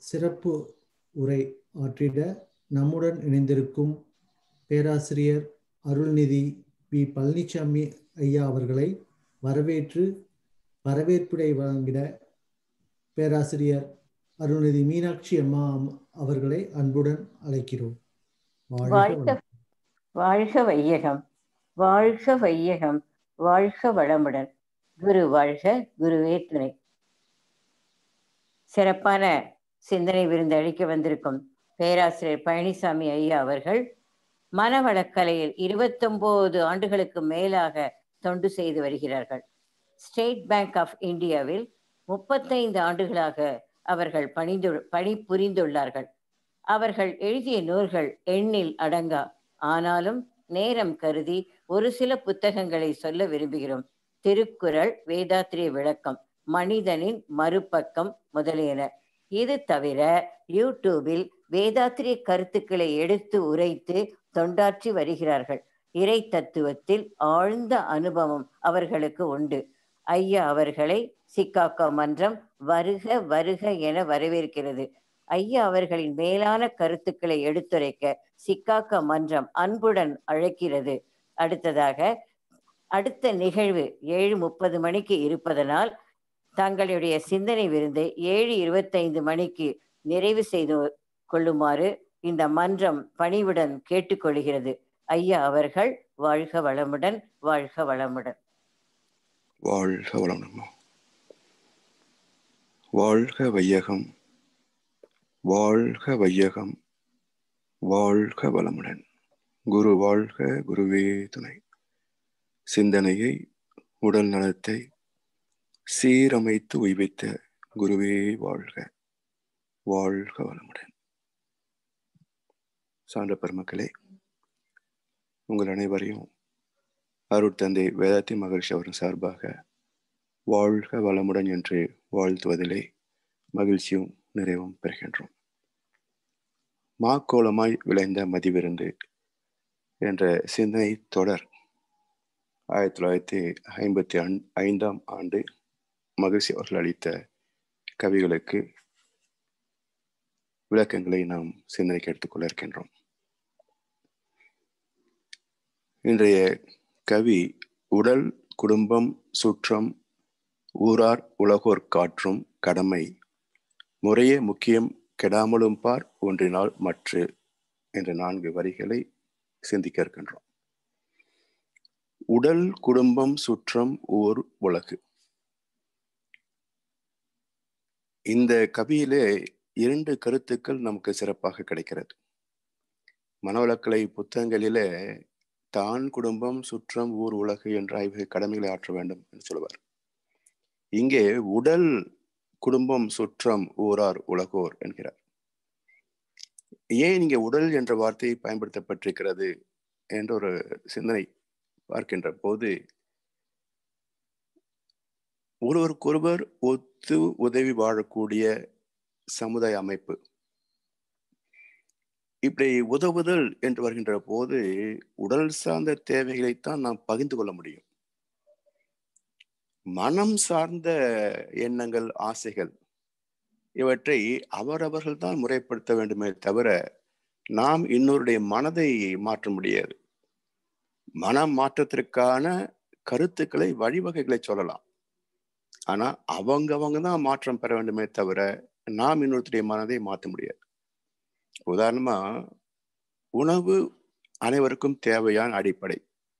சிறப்பு உரை ஆற்றிட நம்முடன் இணைந்திருக்கும் பேராசிரியர் அருள்நிதி பி பழனிசாமி ஐயா அவர்களை வரவேற்று வரவேற்புரை வழங்கிட பேராசிரியர் அருள்நிதி மீனாட்சி அம்மா அவர்களை அன்புடன் அழைக்கிறோம் வாழ்க வாழ்க வையகம் வாழ்க வையகம் வாழ்க வளமுடன் குரு வாழ்க குருவே துணை சிறப்பான சிந்தனை விருந்து அளிக்க வந்திருக்கும் பேராசிரியர் பழனிசாமி ஐயா அவர்கள் மனவளக்கலையில் இருபத்தொன்பது ஆண்டுகளுக்கு மேலாக தொண்டு செய்து வருகிறார்கள் ஸ்டேட் பேங்க் ஆஃப் இந்தியாவில் முப்பத்தைந்து ஆண்டுகளாக அவர்கள் பணிந்து பணிபுரிந்துள்ளார்கள் அவர்கள் எழுதிய நூல்கள் எண்ணில் அடங்கா ஆனாலும் நேரம் கருதி ஒரு சில புத்தகங்களை சொல்ல விரும்புகிறோம் திருக்குறள் வேதாத்திரிய விளக்கம் மனிதனின் மறுபக்கம் முதலியன இது தவிர யூடியூபில் வேதாத்திரிய கருத்துக்களை எடுத்து உரைத்து தொண்டாற்றி வருகிறார்கள் இறை தத்துவத்தில் ஆழ்ந்த அனுபவம் அவர்களுக்கு உண்டு ஐயா அவர்களை சிக்காக்கா மன்றம் வருக வருக என வரவேற்கிறது ஐயா அவர்களின் மேலான கருத்துக்களை எடுத்துரைக்க சிக்காக்கா மன்றம் அன்புடன் அழைக்கிறது அடுத்ததாக அடுத்த நிகழ்வு ஏழு முப்பது மணிக்கு இருப்பதனால் தங்களுடைய சிந்தனை விருந்து ஏழு இருபத்தைந்து மணிக்கு நிறைவு செய்து கொள்ளுமாறு இந்த மன்றம் பணிவுடன் கேட்டுக்கொள்கிறது ஐயா அவர்கள் வாழ்க வளமுடன் வாழ்க வளமுடன் வாழ்க வளமுடன் வாழ்க வையகம் வாழ்க வையகம் வாழ்க வளமுடன் குரு வாழ்க குருவே துணை சிந்தனையை உடல் நலத்தை சீரமைத்து உய்வித்த குருவே வாழ்க வாழ்க வளமுடன் சான்ற பெருமக்களே உங்கள் அனைவரையும் அருட்தந்தை வேதாத்தி மகர்ஷி அவரின் சார்பாக வாழ்க வளமுடன் என்று வாழ்த்துவதிலே மகிழ்ச்சியும் நிறைவும் பெறுகின்றோம் மாக்கோலமாய் விளைந்த மதிவிருந்து என்ற சிந்தனை தொடர் ஆயிரத்தி தொள்ளாயிரத்தி ஐம்பத்தி ஐந்தாம் ஆண்டு மகிழ்ச்சி அவர்கள் அளித்த கவிகளுக்கு விளக்கங்களை நாம் சிந்தனைக்கு எடுத்துக்கொள்ள இருக்கின்றோம் இன்றைய கவி உடல் குடும்பம் சுற்றம் ஊரார் உலகோர் காற்றும் கடமை முறையே முக்கியம் கெடாமலும் பார் ஒன்றினால் மற்று என்ற நான்கு வரிகளை சிந்திக்க இருக்கின்றோம் உடல் குடும்பம் சுற்றம் ஊர் உலகு இந்த கவியிலே இரண்டு கருத்துக்கள் நமக்கு சிறப்பாக கிடைக்கிறது மனவளக்கலை புத்தகங்களிலே தான் குடும்பம் சுற்றம் ஊர் உலகு என்ற ஆய்வு கடமைகளை ஆற்ற வேண்டும் என்று சொல்லுவார் இங்கே உடல் குடும்பம் சுற்றம் ஊரார் உலகோர் என்கிறார் ஏன் இங்கே உடல் என்ற வார்த்தை பயன்படுத்தப்பட்டிருக்கிறது என்ற ஒரு சிந்தனை பார்க்கின்ற போது ஒருவருக்கொருவர் ஒத்து உதவி வாழக்கூடிய சமுதாய அமைப்பு இப்படி உதவுதல் என்று வருகின்ற போது உடல் சார்ந்த தேவைகளைத்தான் நாம் பகிர்ந்து கொள்ள முடியும் மனம் சார்ந்த எண்ணங்கள் ஆசைகள் இவற்றை அவரவர்கள் தான் முறைப்படுத்த வேண்டுமே தவிர நாம் இன்னொருடைய மனதை மாற்ற முடியாது மனம் மாற்றத்திற்கான கருத்துக்களை வழிவகைகளை சொல்லலாம் ஆனா அவங்க அவங்க தான் மாற்றம் பெற வேண்டுமே தவிர நாம் இன்னொருத்தருடைய மனதை மாற்ற முடியாது உதாரணமா உணவு அனைவருக்கும் தேவையான அடிப்படை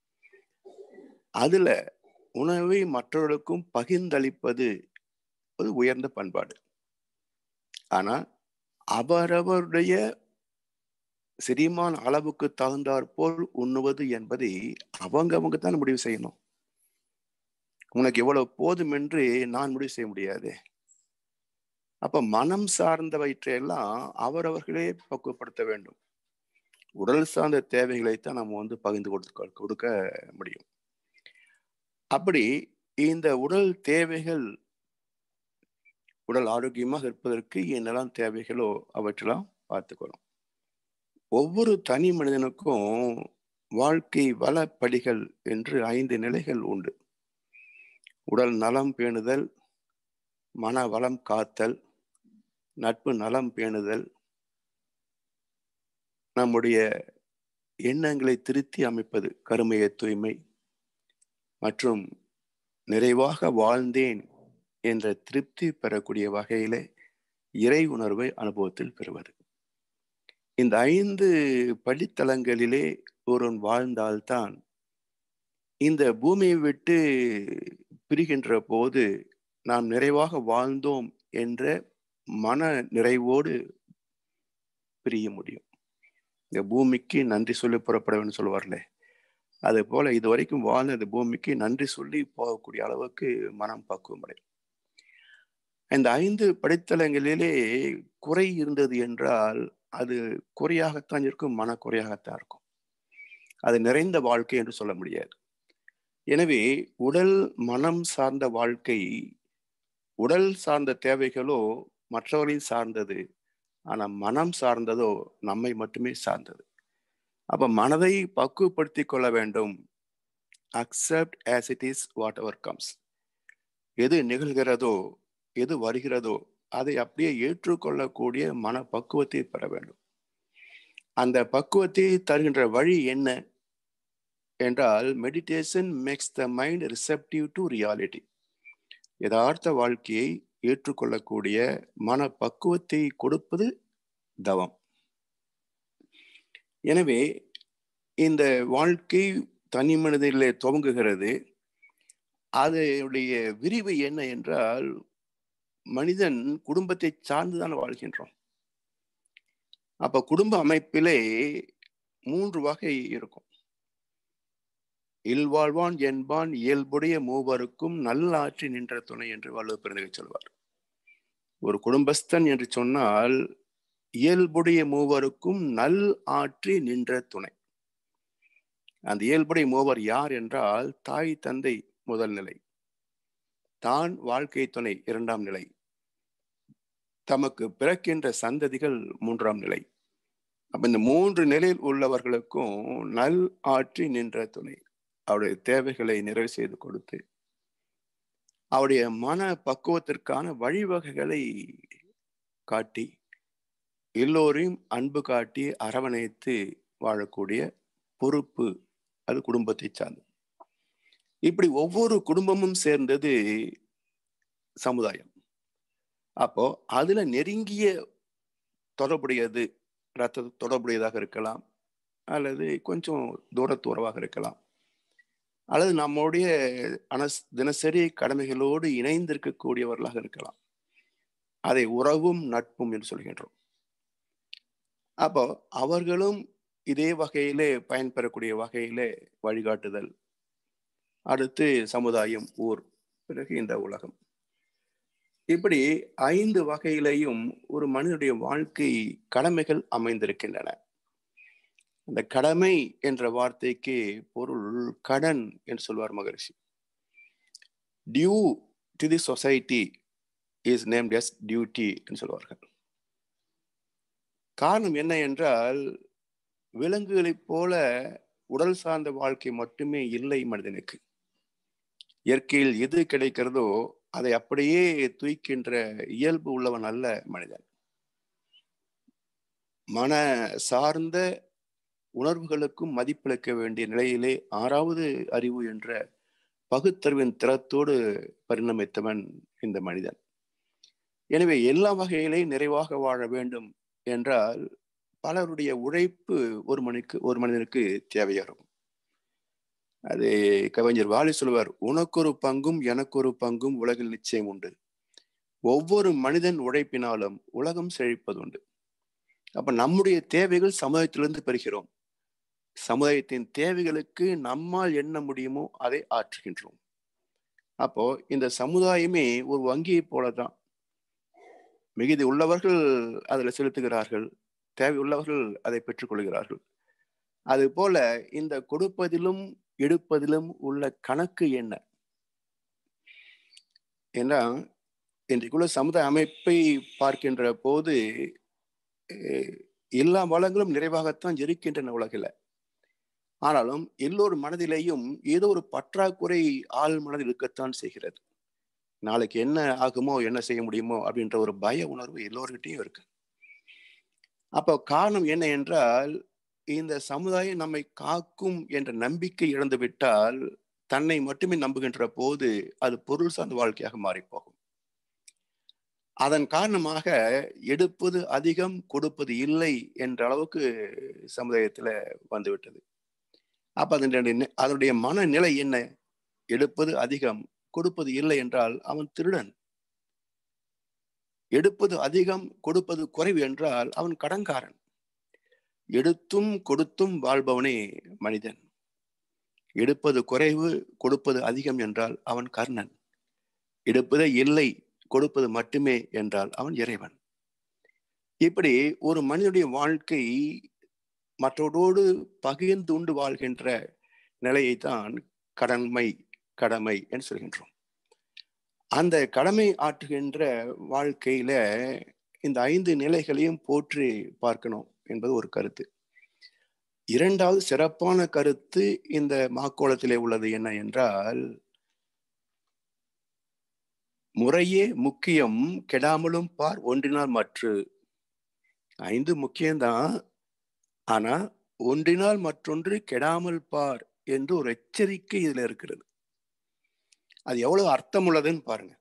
அதுல உணவை மற்றவர்களுக்கும் பகிர்ந்தளிப்பது ஒரு உயர்ந்த பண்பாடு ஆனா அவரவருடைய செரிமான அளவுக்கு தகுந்தாற் போல் உண்ணுவது என்பதை அவங்க அவங்க தான் முடிவு செய்யணும் உனக்கு எவ்வளவு போதும் என்று நான் முடிவு செய்ய முடியாது அப்ப மனம் சார்ந்தவற்றையெல்லாம் அவரவர்களே பக்குவப்படுத்த வேண்டும் உடல் சார்ந்த தேவைகளைத்தான் நம்ம வந்து பகிர்ந்து கொடுக்க கொடுக்க முடியும் அப்படி இந்த உடல் தேவைகள் உடல் ஆரோக்கியமாக இருப்பதற்கு என்னெல்லாம் தேவைகளோ அவற்றெல்லாம் பார்த்துக்கணும் ஒவ்வொரு தனி மனிதனுக்கும் வாழ்க்கை வளப்படிகள் என்று ஐந்து நிலைகள் உண்டு உடல் நலம் பேணுதல் மன வளம் காத்தல் நட்பு நலம் பேணுதல் நம்முடைய எண்ணங்களை திருத்தி அமைப்பது கருமைய தூய்மை மற்றும் நிறைவாக வாழ்ந்தேன் என்ற திருப்தி பெறக்கூடிய வகையிலே இறை உணர்வை அனுபவத்தில் பெறுவது இந்த ஐந்து படித்தளங்களிலே ஒருவன் வாழ்ந்தால்தான் இந்த பூமியை விட்டு பிரிகின்ற போது நாம் நிறைவாக வாழ்ந்தோம் என்ற மன நிறைவோடு பிரிய முடியும் இந்த பூமிக்கு நன்றி சொல்லி புறப்பட வேண்டும் சொல்லுவார்ல அது போல இது வரைக்கும் வாழ்ந்த இந்த பூமிக்கு நன்றி சொல்லி போகக்கூடிய அளவுக்கு மனம் பக்குவம் அடையும் இந்த ஐந்து படித்தளங்களிலே குறை இருந்தது என்றால் அது குறையாகத்தான் இருக்கும் மன குறையாகத்தான் இருக்கும் அது நிறைந்த வாழ்க்கை என்று சொல்ல முடியாது எனவே உடல் மனம் சார்ந்த வாழ்க்கை உடல் சார்ந்த தேவைகளோ மற்றவர்களின் சார்ந்தது ஆனா மனம் சார்ந்ததோ நம்மை மட்டுமே சார்ந்தது அப்ப மனதை பக்குவப்படுத்தி கொள்ள வேண்டும் accept as it is whatever comes எது நிகழ்கிறதோ எது வருகிறதோ அதை அப்படியே ஏற்றுக்கொள்ளக்கூடிய மன பக்குவத்தை பெற வேண்டும் அந்த பக்குவத்தை தருகின்ற வழி என்ன என்றால் meditation makes the mind receptive to reality யதார்த்த வாழ்க்கையை ஏற்றுக்கொள்ளக்கூடிய மன பக்குவத்தை கொடுப்பது தவம் எனவே இந்த வாழ்க்கை தனி மனிதனிலே துவங்குகிறது அதனுடைய விரிவு என்ன என்றால் மனிதன் குடும்பத்தை சார்ந்துதான் வாழ்கின்றோம் அப்ப குடும்ப அமைப்பிலே மூன்று வகை இருக்கும் இல்வாழ்வான் என்பான் இயல்புடைய மூவருக்கும் நல்லாற்றி நின்ற துணை என்று வள்ளுவ பிறந்தகை சொல்வார் ஒரு குடும்பஸ்தன் என்று சொன்னால் இயல்புடைய மூவருக்கும் நல் ஆற்றி நின்ற துணை அந்த இயல்புடைய மூவர் யார் என்றால் தாய் தந்தை முதல் நிலை தான் வாழ்க்கை துணை இரண்டாம் நிலை தமக்கு பிறக்கின்ற சந்ததிகள் மூன்றாம் நிலை அப்ப இந்த மூன்று நிலையில் உள்ளவர்களுக்கும் நல் ஆற்றி நின்ற துணை அவருடைய தேவைகளை நிறைவு செய்து கொடுத்து அவருடைய மன பக்குவத்திற்கான வழிவகைகளை காட்டி எல்லோரையும் அன்பு காட்டி அரவணைத்து வாழக்கூடிய பொறுப்பு அது குடும்பத்தை சார்ந்தது இப்படி ஒவ்வொரு குடும்பமும் சேர்ந்தது சமுதாயம் அப்போ அதுல நெருங்கிய தொடர்புடையது ரத்த தொடர்புடையதாக இருக்கலாம் அல்லது கொஞ்சம் தூரத்து உறவாக இருக்கலாம் அல்லது நம்முடைய அனஸ் தினசரி கடமைகளோடு இணைந்திருக்கக்கூடியவர்களாக இருக்கலாம் அதை உறவும் நட்பும் என்று சொல்கின்றோம் அப்போ அவர்களும் இதே வகையிலே பயன்பெறக்கூடிய வகையிலே வழிகாட்டுதல் அடுத்து சமுதாயம் ஊர் பிறகு இந்த உலகம் இப்படி ஐந்து வகையிலையும் ஒரு மனிதனுடைய வாழ்க்கை கடமைகள் அமைந்திருக்கின்றன அந்த கடமை என்ற வார்த்தைக்கு பொருள் கடன் என்று சொல்வார் Maharishi due to the society is named as duty என்று சொல்வார்கள் காரணம் என்ன என்றால் விலங்குகளைப் போல உடல் சார்ந்த வாழ்க்கை மட்டுமே இல்லை மனிதனுக்கு இயற்கையில் எது கிடைக்கிறதோ அதை அப்படியே தூய்க்கின்ற இயல்பு உள்ளவன் அல்ல மனிதன் மன சார்ந்த உணர்வுகளுக்கும் மதிப்பளிக்க வேண்டிய நிலையிலே ஆறாவது அறிவு என்ற பகுத்தறிவின் திறத்தோடு பரிணமித்தவன் இந்த மனிதன் எனவே எல்லா வகையிலே நிறைவாக வாழ வேண்டும் என்றால் பலருடைய உழைப்பு ஒரு மணிக்கு ஒரு மனிதனுக்கு தேவையாகும் அது கவிஞர் வாலி சொல்வார் உனக்கொரு பங்கும் எனக்கொரு பங்கும் உலகில் நிச்சயம் உண்டு ஒவ்வொரு மனிதன் உழைப்பினாலும் உலகம் செழிப்பதுண்டு அப்ப நம்முடைய தேவைகள் சமுதாயத்திலிருந்து பெறுகிறோம் சமுதாயத்தின் தேவைகளுக்கு நம்மால் என்ன முடியுமோ அதை ஆற்றுகின்றோம் அப்போ இந்த சமுதாயமே ஒரு வங்கியை போலதான் மிகுதி உள்ளவர்கள் அதில் செலுத்துகிறார்கள் தேவை உள்ளவர்கள் அதை பெற்றுக்கொள்கிறார்கள் அது போல இந்த கொடுப்பதிலும் எடுப்பதிலும் உள்ள கணக்கு என்ன ஏன்னா இன்றைக்குள்ள சமுதாய அமைப்பை பார்க்கின்ற போது எல்லா வளங்களும் நிறைவாகத்தான் இருக்கின்றன உலகில் ஆனாலும் எல்லோரும் மனதிலேயும் ஏதோ ஒரு பற்றாக்குறை ஆள் மனதில் இருக்கத்தான் செய்கிறது நாளைக்கு என்ன ஆகுமோ என்ன செய்ய முடியுமோ அப்படின்ற ஒரு பய உணர்வு எல்லோர்கிட்டையும் இருக்கு அப்போ காரணம் என்ன என்றால் இந்த சமுதாயம் நம்மை காக்கும் என்ற நம்பிக்கை இழந்து விட்டால் தன்னை மட்டுமே நம்புகின்ற போது அது பொருள் சார்ந்த வாழ்க்கையாக மாறிப்போகும் அதன் காரணமாக எடுப்பது அதிகம் கொடுப்பது இல்லை என்ற அளவுக்கு சமுதாயத்துல வந்துவிட்டது அப்ப அதனுடைய அதனுடைய மனநிலை என்ன எடுப்பது அதிகம் கொடுப்பது இல்லை என்றால் அவன் திருடன் எடுப்பது அதிகம் கொடுப்பது குறைவு என்றால் அவன் கடன்காரன் எடுத்தும் கொடுத்தும் வாழ்பவனே மனிதன் எடுப்பது குறைவு கொடுப்பது அதிகம் என்றால் அவன் கர்ணன் எடுப்பதே இல்லை கொடுப்பது மட்டுமே என்றால் அவன் இறைவன் இப்படி ஒரு மனிதனுடைய வாழ்க்கை மற்றவரோடு பகிர்ந்து உண்டு வாழ்கின்ற நிலையைத்தான் கடன்மை கடமை என்று சொல்கின்றோம் அந்த கடமை ஆற்றுகின்ற வாழ்க்கையில இந்த ஐந்து நிலைகளையும் போற்றி பார்க்கணும் என்பது ஒரு கருத்து இரண்டாவது சிறப்பான கருத்து இந்த மாக்கோளத்திலே உள்ளது என்ன என்றால் முறையே முக்கியம் கெடாமலும் பார் ஒன்றினால் மற்று ஐந்து முக்கியம்தான் ஆனா ஒன்றினால் மற்றொன்று கெடாமல் பார் என்று ஒரு எச்சரிக்கை இதுல இருக்கிறது அது எவ்வளவு அர்த்தம் உள்ளதுன்னு பாருங்க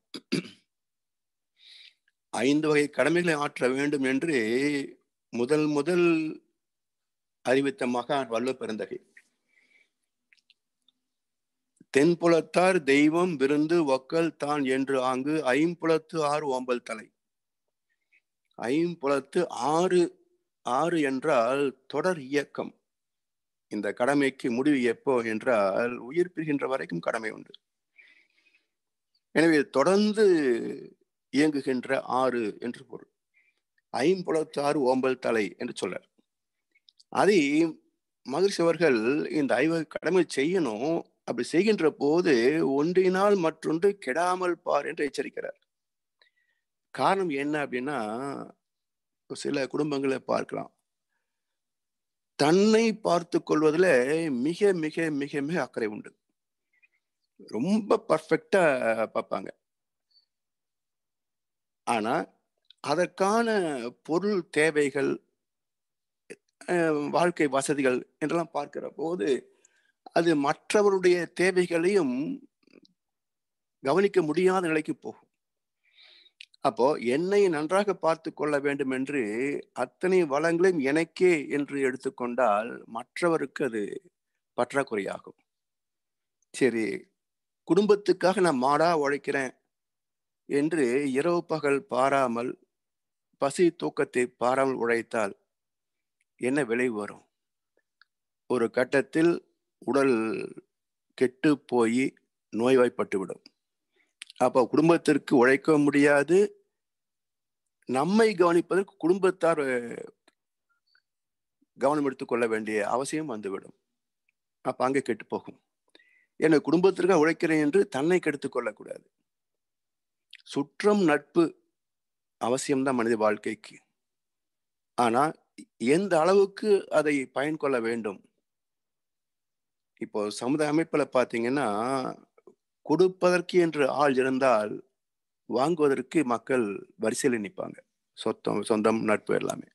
ஐந்து வகை கடமைகளை ஆற்ற வேண்டும் என்று முதல் முதல் அறிவித்த மகான் வல்ல பெருந்தகை தென்புலத்தார் தெய்வம் விருந்து ஒக்கல் தான் என்று ஆங்கு ஐம்புலத்து ஆறு ஓம்பல் தலை ஐம்புலத்து ஆறு ஆறு என்றால் தொடர் இயக்கம் இந்த கடமைக்கு முடிவு எப்போ என்றால் உயிர் பிரிகின்ற வரைக்கும் கடமை உண்டு எனவே தொடர்ந்து இயங்குகின்ற ஆறு என்று பொருள் ஐம்புலத்து ஆறு ஓம்பல் தலை என்று சொல்றார் அதை மகிழ்ச்சி அவர்கள் இந்த ஐவ கடமை செய்யணும் அப்படி செய்கின்ற போது ஒன்றினால் மற்றொன்று கெடாமல் பார் என்று எச்சரிக்கிறார் காரணம் என்ன அப்படின்னா சில குடும்பங்களை பார்க்கலாம் தன்னை பார்த்து கொள்வதில் மிக மிக மிக மிக அக்கறை உண்டு ரொம்ப பர்ஃபெக்டா பார்ப்பாங்க ஆனா அதற்கான பொருள் தேவைகள் வாழ்க்கை வசதிகள் என்றெல்லாம் பார்க்கிற போது அது மற்றவருடைய தேவைகளையும் கவனிக்க முடியாத நிலைக்கு போகும் அப்போ என்னை நன்றாக பார்த்து கொள்ள வேண்டும் என்று அத்தனை வளங்களையும் எனக்கே என்று எடுத்துக்கொண்டால் மற்றவருக்கு அது பற்றாக்குறையாகும் சரி குடும்பத்துக்காக நான் மாடா உழைக்கிறேன் என்று இரவு பகல் பாராமல் பசி தூக்கத்தை பாராமல் உழைத்தால் என்ன விளைவு வரும் ஒரு கட்டத்தில் உடல் கெட்டு போய் நோய்வாய்ப்பட்டு விடும் அப்போ குடும்பத்திற்கு உழைக்க முடியாது நம்மை கவனிப்பதற்கு குடும்பத்தார் கவனம் எடுத்துக்கொள்ள வேண்டிய அவசியம் வந்துவிடும் அப்ப அங்கே கெட்டு போகும் என குடும்பத்திற்கு உழைக்கிறேன் என்று தன்னை கெடுத்துக் கொள்ளக்கூடாது சுற்றம் நட்பு அவசியம்தான் மனித வாழ்க்கைக்கு ஆனா எந்த அளவுக்கு அதை பயன் கொள்ள வேண்டும் இப்போ சமுதாய அமைப்புல பாத்தீங்கன்னா கொடுப்பதற்கு என்று ஆள் இருந்தால் வாங்குவதற்கு மக்கள் வரிசையில் நிற்பாங்க சொத்தம் சொந்தம் நட்பு எல்லாமே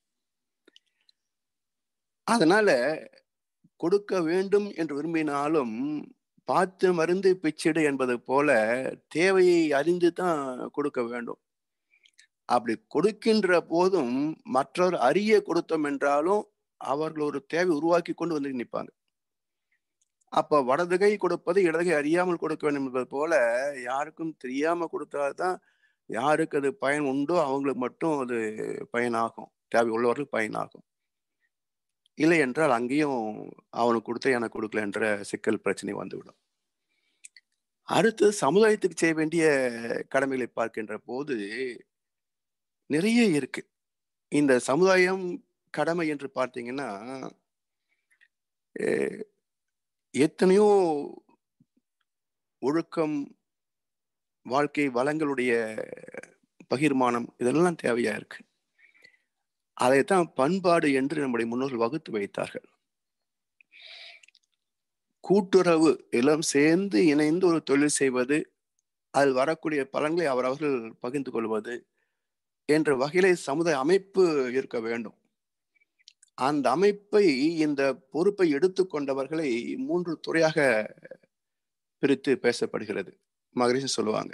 அதனால கொடுக்க வேண்டும் என்று விரும்பினாலும் பார்த்து மருந்து பிச்சிடு என்பது போல தேவையை அறிந்து தான் கொடுக்க வேண்டும் அப்படி கொடுக்கின்ற போதும் மற்றவர் அறிய கொடுத்தோம் என்றாலும் அவர்கள் ஒரு தேவை உருவாக்கி கொண்டு வந்து நிற்பாங்க அப்ப வடதுகை கொடுப்பது இடதுகை அறியாமல் கொடுக்க வேண்டும் என்பது போல யாருக்கும் தெரியாம கொடுத்தாதான் யாருக்கு அது பயன் உண்டோ அவங்களுக்கு மட்டும் அது பயனாகும் தேவை உள்ளவர்கள் பயனாகும் இல்லை என்றால் அங்கேயும் அவனுக்கு கொடுத்த எனக்கு கொடுக்கல என்ற சிக்கல் பிரச்சனை வந்துவிடும் அடுத்து சமுதாயத்துக்கு செய்ய வேண்டிய கடமைகளை பார்க்கின்ற போது நிறைய இருக்கு இந்த சமுதாயம் கடமை என்று பார்த்தீங்கன்னா எத்தனையோ ஒழுக்கம் வாழ்க்கை வளங்களுடைய பகிர்மானம் இதெல்லாம் தேவையா இருக்கு அதைத்தான் பண்பாடு என்று நம்முடைய முன்னோர்கள் வகுத்து வைத்தார்கள் கூட்டுறவு எல்லாம் சேர்ந்து இணைந்து ஒரு தொழில் செய்வது அதில் வரக்கூடிய பலன்களை அவரவர்கள் பகிர்ந்து கொள்வது என்ற வகையிலே சமுதாய அமைப்பு இருக்க வேண்டும் அந்த அமைப்பை இந்த பொறுப்பை எடுத்துக்கொண்டவர்களை மூன்று துறையாக பிரித்து பேசப்படுகிறது மகரிஷி சொல்லுவாங்க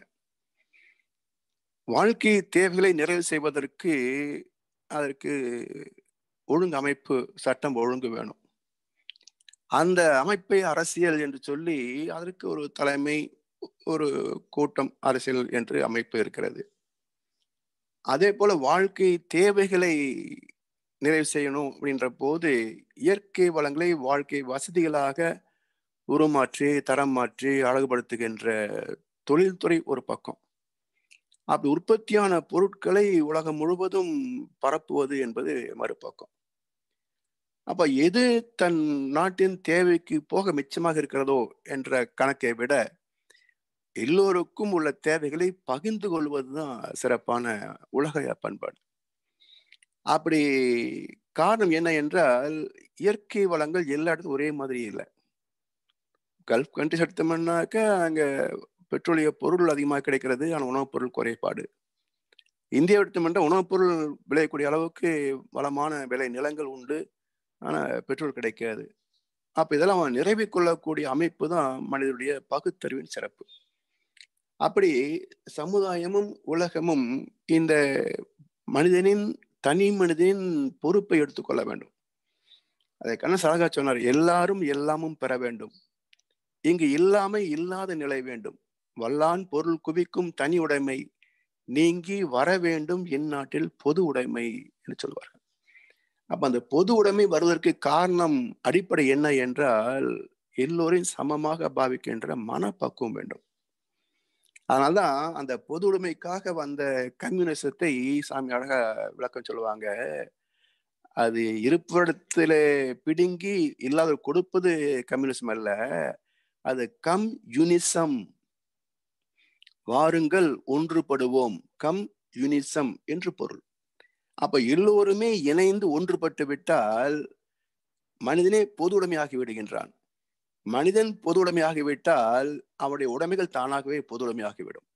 வாழ்க்கை தேவைகளை நிறைவு செய்வதற்கு அதற்கு ஒழுங்கு அமைப்பு சட்டம் ஒழுங்கு வேணும் அந்த அமைப்பை அரசியல் என்று சொல்லி அதற்கு ஒரு தலைமை ஒரு கூட்டம் அரசியல் என்று அமைப்பு இருக்கிறது அதே போல வாழ்க்கை தேவைகளை நிறைவு செய்யணும் அப்படின்ற போது இயற்கை வளங்களை வாழ்க்கை வசதிகளாக உருமாற்றி தரம் மாற்றி அழகுபடுத்துகின்ற தொழில்துறை ஒரு பக்கம் அப்படி உற்பத்தியான பொருட்களை உலகம் முழுவதும் பரப்புவது என்பது மறுபக்கம் அப்ப எது தன் நாட்டின் தேவைக்கு போக மிச்சமாக இருக்கிறதோ என்ற கணக்கை விட எல்லோருக்கும் உள்ள தேவைகளை பகிர்ந்து கொள்வதுதான் சிறப்பான உலக பண்பாடு அப்படி காரணம் என்ன என்றால் இயற்கை வளங்கள் எல்லா இடத்தும் ஒரே மாதிரி இல்லை கல்ஃப் கண்ட்ரிஸ் எடுத்தோம்னாக்க அங்க பெட்ரோலிய பொருள் அதிகமாக கிடைக்கிறது ஆனால் உணவுப் பொருள் குறைபாடு இந்தியா எடுத்தோம்னா உணவுப் பொருள் விளையக்கூடிய அளவுக்கு வளமான விலை நிலங்கள் உண்டு ஆனால் பெட்ரோல் கிடைக்காது அப்போ இதெல்லாம் நிறைவு கொள்ளக்கூடிய அமைப்பு தான் மனிதனுடைய பகுத்தறிவின் சிறப்பு அப்படி சமுதாயமும் உலகமும் இந்த மனிதனின் தனி மனிதனின் பொறுப்பை எடுத்துக்கொள்ள வேண்டும் அதை கண்ண சலகா சொன்னார் எல்லாரும் எல்லாமும் பெற வேண்டும் இங்கு இல்லாமை இல்லாத நிலை வேண்டும் வல்லான் பொருள் குவிக்கும் தனி உடைமை நீங்கி வர வேண்டும் இந்நாட்டில் பொது உடைமை என்று சொல்வார்கள் அப்ப அந்த பொது உடைமை வருவதற்கு காரணம் அடிப்படை என்ன என்றால் எல்லோரையும் சமமாக பாவிக்கின்ற மனப்பக்குவம் வேண்டும் அதனால்தான் அந்த பொது உடைமைக்காக வந்த கம்யூனிசத்தை சாமி அழகா விளக்கம் சொல்லுவாங்க அது இருப்பிடத்துல பிடுங்கி இல்லாத கொடுப்பது கம்யூனிசம் அல்ல அது கம் யூனிசம் வாருங்கள் ஒன்றுபடுவோம் கம் யூனிசம் என்று பொருள் அப்ப எல்லோருமே இணைந்து ஒன்றுபட்டு விட்டால் மனிதனே பொது உடைமையாகி விடுகின்றான் மனிதன் பொது உடைமையாகிவிட்டால் அவனுடைய உடைமைகள் தானாகவே பொது உடைமையாகிவிடும்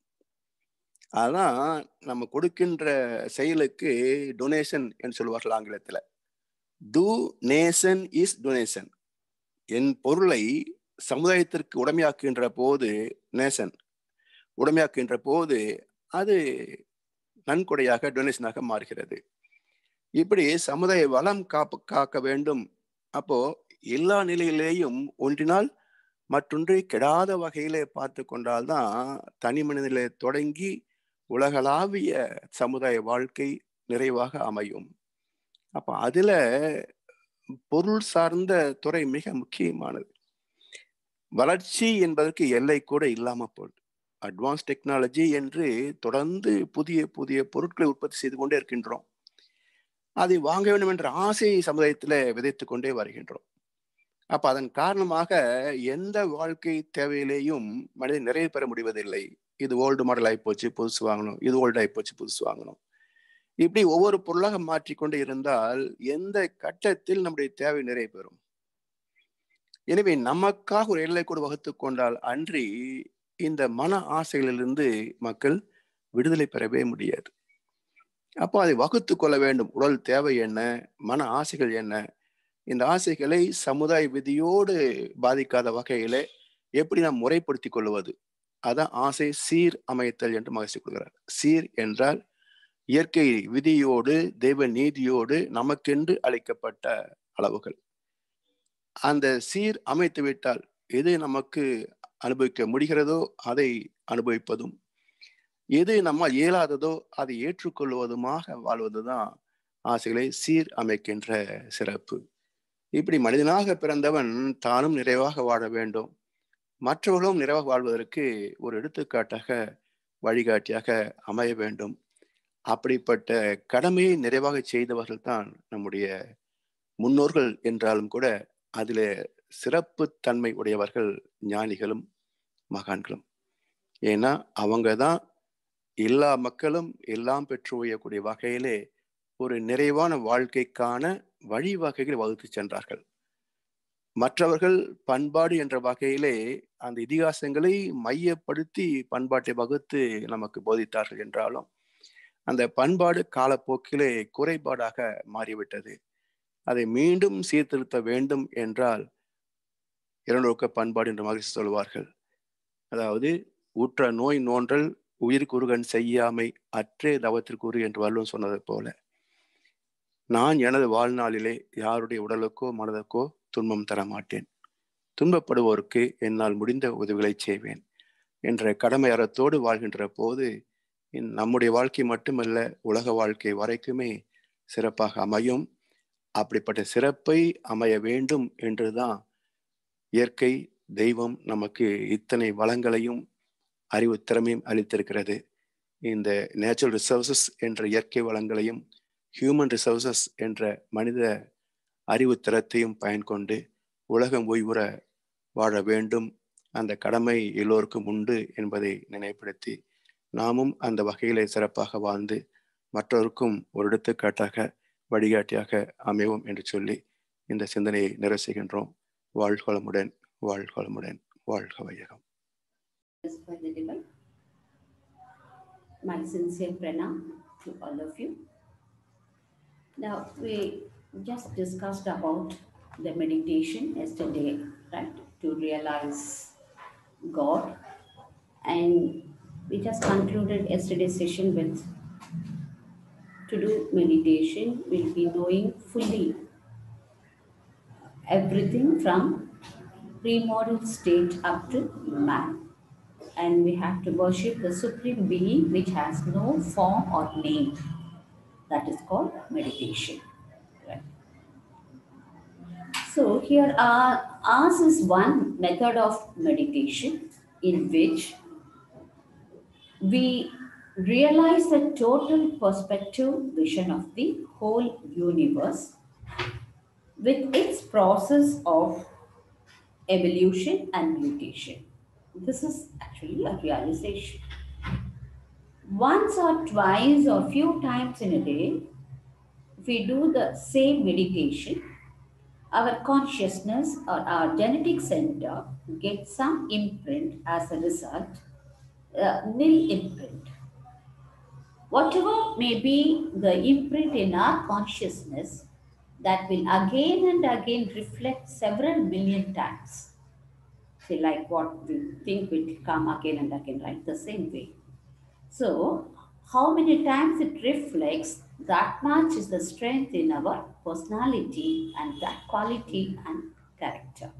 அதான் நம்ம கொடுக்கின்ற செயலுக்கு டொனேஷன் என்று சொல்லுவார்கள் ஆங்கிலத்தில் டு நேஷன் இஸ் டொனேஷன் என் பொருளை சமுதாயத்திற்கு உடமையாக்குகின்ற போது நேசன் உடமையாக்குகின்ற போது அது நன்கொடையாக டொனேஷனாக மாறுகிறது இப்படி சமுதாய வளம் காப்பு காக்க வேண்டும் அப்போ எல்லா நிலையிலேயும் ஒன்றினால் மற்றொன்றை கெடாத வகையிலே பார்த்து கொண்டால்தான் தனி மனிதனிலே தொடங்கி உலகளாவிய சமுதாய வாழ்க்கை நிறைவாக அமையும் அப்ப அதுல பொருள் சார்ந்த துறை மிக முக்கியமானது வளர்ச்சி என்பதற்கு எல்லை கூட இல்லாம போகுது அட்வான்ஸ் டெக்னாலஜி என்று தொடர்ந்து புதிய புதிய பொருட்களை உற்பத்தி செய்து கொண்டே இருக்கின்றோம் அதை வாங்க வேண்டும் என்ற ஆசையை சமுதாயத்துல விதைத்து கொண்டே வருகின்றோம் அப்ப அதன் காரணமாக எந்த வாழ்க்கை தேவையிலேயும் மனிதன் நிறைவு பெற முடிவதில்லை இது ஓல்டு மாடல் ஆகிப்போச்சு புதுசு வாங்கணும் இது ஓல்டு ஆகிப்போச்சு புதுசு வாங்கணும் இப்படி ஒவ்வொரு பொருளாக மாற்றிக்கொண்டு இருந்தால் எந்த கட்டத்தில் நம்முடைய தேவை நிறைவு பெறும் எனவே நமக்காக ஒரு எல்லை கூட வகுத்து கொண்டால் அன்றி இந்த மன ஆசைகளிலிருந்து மக்கள் விடுதலை பெறவே முடியாது அப்போ அதை வகுத்து கொள்ள வேண்டும் உடல் தேவை என்ன மன ஆசைகள் என்ன இந்த ஆசைகளை சமுதாய விதியோடு பாதிக்காத வகையில எப்படி நாம் முறைப்படுத்திக் கொள்வது அதான் ஆசை சீர் அமைத்தல் என்று மகிழ்ச்சி கொள்கிறார் சீர் என்றால் இயற்கை விதியோடு தெய்வ நீதியோடு நமக்கென்று அளிக்கப்பட்ட அளவுகள் அந்த சீர் அமைத்து விட்டால் எது நமக்கு அனுபவிக்க முடிகிறதோ அதை அனுபவிப்பதும் எது நம்ம இயலாததோ அதை ஏற்றுக்கொள்வதுமாக வாழ்வதுதான் ஆசைகளை சீர் அமைக்கின்ற சிறப்பு இப்படி மனிதனாக பிறந்தவன் தானும் நிறைவாக வாழ வேண்டும் மற்றவர்களும் நிறைவாக வாழ்வதற்கு ஒரு எடுத்துக்காட்டாக வழிகாட்டியாக அமைய வேண்டும் அப்படிப்பட்ட கடமையை நிறைவாக செய்தவர்கள் தான் நம்முடைய முன்னோர்கள் என்றாலும் கூட அதில் சிறப்பு தன்மை உடையவர்கள் ஞானிகளும் மகான்களும் ஏன்னா அவங்க தான் எல்லா மக்களும் எல்லாம் பெற்று உயக்கூடிய வகையிலே ஒரு நிறைவான வாழ்க்கைக்கான வழிவகைகளை வகுத்து சென்றார்கள் மற்றவர்கள் பண்பாடு என்ற வகையிலே அந்த இதிகாசங்களை மையப்படுத்தி பண்பாட்டை வகுத்து நமக்கு போதித்தார்கள் என்றாலும் அந்த பண்பாடு காலப்போக்கிலே குறைபாடாக மாறிவிட்டது அதை மீண்டும் சீர்திருத்த வேண்டும் என்றால் இரண்டொக்க பண்பாடு என்று மகிழ்ச்சி சொல்வார்கள் அதாவது உற்ற நோய் நோன்றல் உயிர்க்குருகன் செய்யாமை அற்றே தவத்திற்குரு என்று வள்ளுவன் சொன்னது போல நான் எனது வாழ்நாளிலே யாருடைய உடலுக்கோ மனதுக்கோ துன்பம் தர மாட்டேன் துன்பப்படுவோருக்கு என்னால் முடிந்த உதவிகளை செய்வேன் என்ற கடமை அறத்தோடு வாழ்கின்ற போது நம்முடைய வாழ்க்கை மட்டுமல்ல உலக வாழ்க்கை வரைக்குமே சிறப்பாக அமையும் அப்படிப்பட்ட சிறப்பை அமைய வேண்டும் என்றுதான் இயற்கை தெய்வம் நமக்கு இத்தனை வளங்களையும் அறிவு திறமையும் அளித்திருக்கிறது இந்த நேச்சுரல் ரிசோர்சஸ் என்ற இயற்கை வளங்களையும் ஹியூமன் ரிசோர்சஸ் என்ற மனித அறிவு திறத்தையும் பயன்கொண்டு உலகம் ஓய்வுற வாழ வேண்டும் அந்த கடமை எல்லோருக்கும் உண்டு என்பதை நினைப்படுத்தி நாமும் அந்த வகையிலே சிறப்பாக வாழ்ந்து மற்றவருக்கும் ஒரு எடுத்துக்காட்டாக வழிகாட்டியாக அமைவோம் என்று சொல்லி இந்த சிந்தனையை நிறைவு செய்கின்றோம் வாழ்கோளமுடன் வாழ்கோளமுடன் வாழ்க வையகம் by the divine. My sincere pranam to all of you. Now, we just discussed about the meditation yesterday, right? To realize God. And we just concluded yesterday's session with to do meditation, we'll be knowing fully everything from primordial state up to man and we have to worship the supreme being which has no form or name that is called meditation right so here are ours is one method of meditation in which we realize the total perspective vision of the whole universe with its process of evolution and mutation this is actually a realization. Once or twice or few times in a day, if we do the same meditation, our consciousness or our genetic center gets some imprint as a result, uh, nil imprint. Whatever may be the imprint in our consciousness, that will again and again reflect several million times say like what we think will come again and again, right? The same way. So, how many times it reflects, that much is the strength in our personality and that quality and character.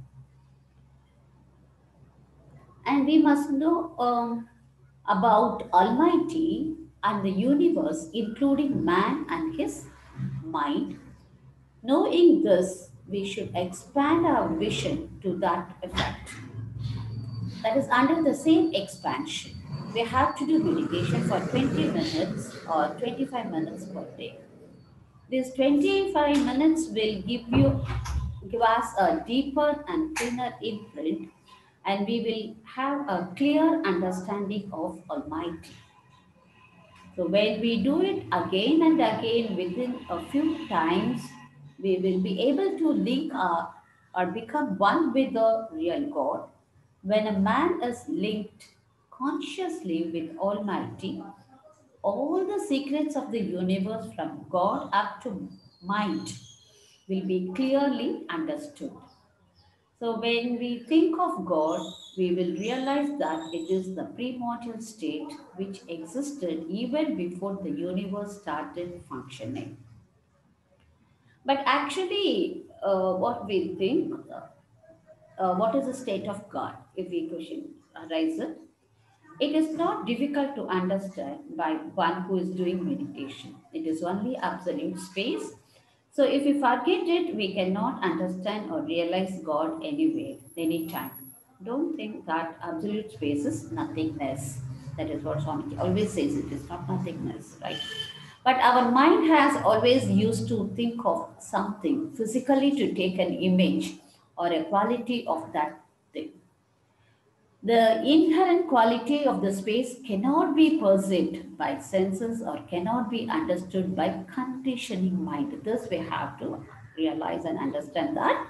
And we must know um, about Almighty and the universe, including man and his mind. Knowing this, we should expand our vision to that effect that is under the same expansion. We have to do meditation for 20 minutes or 25 minutes per day. These 25 minutes will give you give us a deeper and cleaner imprint and we will have a clear understanding of Almighty. So when we do it again and again within a few times, we will be able to link our, or become one with the real God when a man is linked consciously with Almighty, all the secrets of the universe from God up to mind will be clearly understood. So, when we think of God, we will realize that it is the primordial state which existed even before the universe started functioning. But actually, uh, what we think, uh, what is the state of God? If we question arises, it is not difficult to understand by one who is doing meditation. It is only absolute space. So if we forget it, we cannot understand or realize God anywhere, anytime. Don't think that absolute space is nothingness. That is what Swamiji always says, it is not nothingness, right? But our mind has always used to think of something physically to take an image or a quality of that thing. The inherent quality of the space cannot be perceived by senses or cannot be understood by conditioning mind. This we have to realize and understand that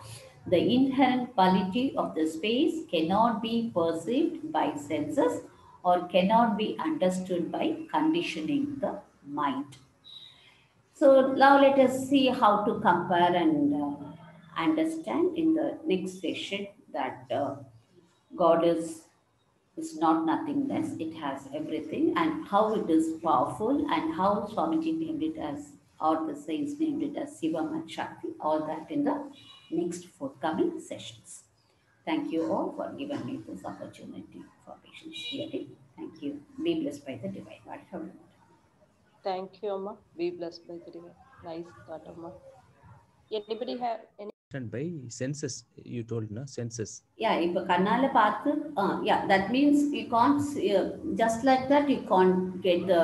the inherent quality of the space cannot be perceived by senses or cannot be understood by conditioning the mind. So now let us see how to compare and uh, understand in the next session that uh, God is is not nothingness, it has everything, and how it is powerful, and how Swamiji named it as, or the saints named it as Sivam and Shakti, all that in the next forthcoming sessions. Thank you all for giving me this opportunity for patience hearing. Thank you. Be blessed by the divine. Whatever. Thank you, Amma. Be blessed by the divine. Nice thought, Amma. Anybody have any? and by senses you told na senses Yeah, இப்போ கண்ணால பார்த்து uh, yeah, that means you can't see, uh, just like that you can't get the,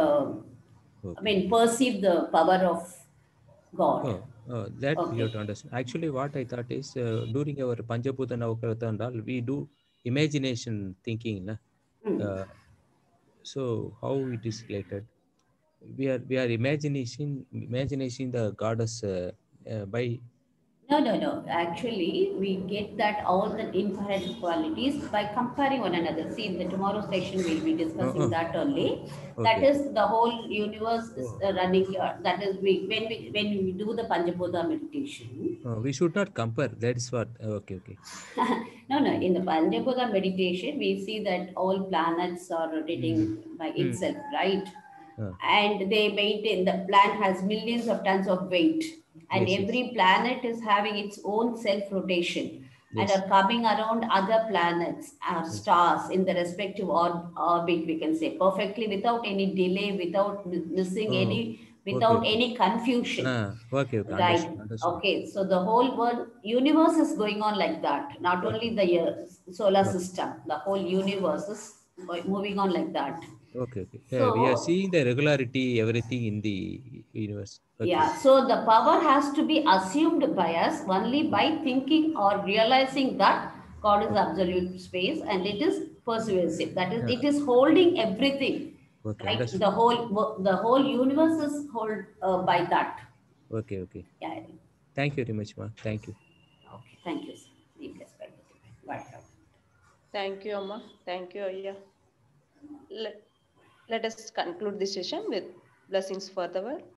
I Okay. mean, perceive the power of God. oh, oh, that Okay. you have to understand actually what i thought is uh, during our panjabhuta navakarata and all we do imagination thinking na? Mm. uh, so how it is related we are we are imagination imagination the goddess uh, uh, by No, no, no. Actually, we get that all the inherent qualities by comparing one another. See, in the tomorrow session, we'll be discussing Uh-uh. that only. That okay is the whole universe is Oh. uh, running here. That is we when we when we do the Panjabhuta meditation. uh, we should not compare that is what okay okay no, no. In the Panjabhuta meditation, we see that all planets are rotating by Mm. itself, right? Uh. And they maintain the planet has millions of tons of weight, and Yes, yes. every planet is having its own self rotation and yes are coming around other planets or stars in the respective or- orbit, we can say, perfectly without any delay, without mi- missing Oh, any, without okay. any confusion. ah, okay okay Right. understood, understood. Okay, so the whole world, universe is going on like that. Not only the uh, solar system, the whole universe is go- moving on like that. Okay, okay. Yeah, we are So- seeing the regularity, everything in the universe. Okay. Yeah, so the power has to be assumed by us only by thinking or realizing that God is absolute space and it is persuasive. That is, Yeah. it is holding everything. Okay, Right? understood. The whole wo- the whole universe is hold uh, by that. Okay, okay. Yeah. Thank you very much, ma. Thank you. Okay. Thank you. Sir. Be blessed by the divine. Welcome. Thank you, Amma. Thank you, Ayya. Let, let us conclude this session with blessings for the world.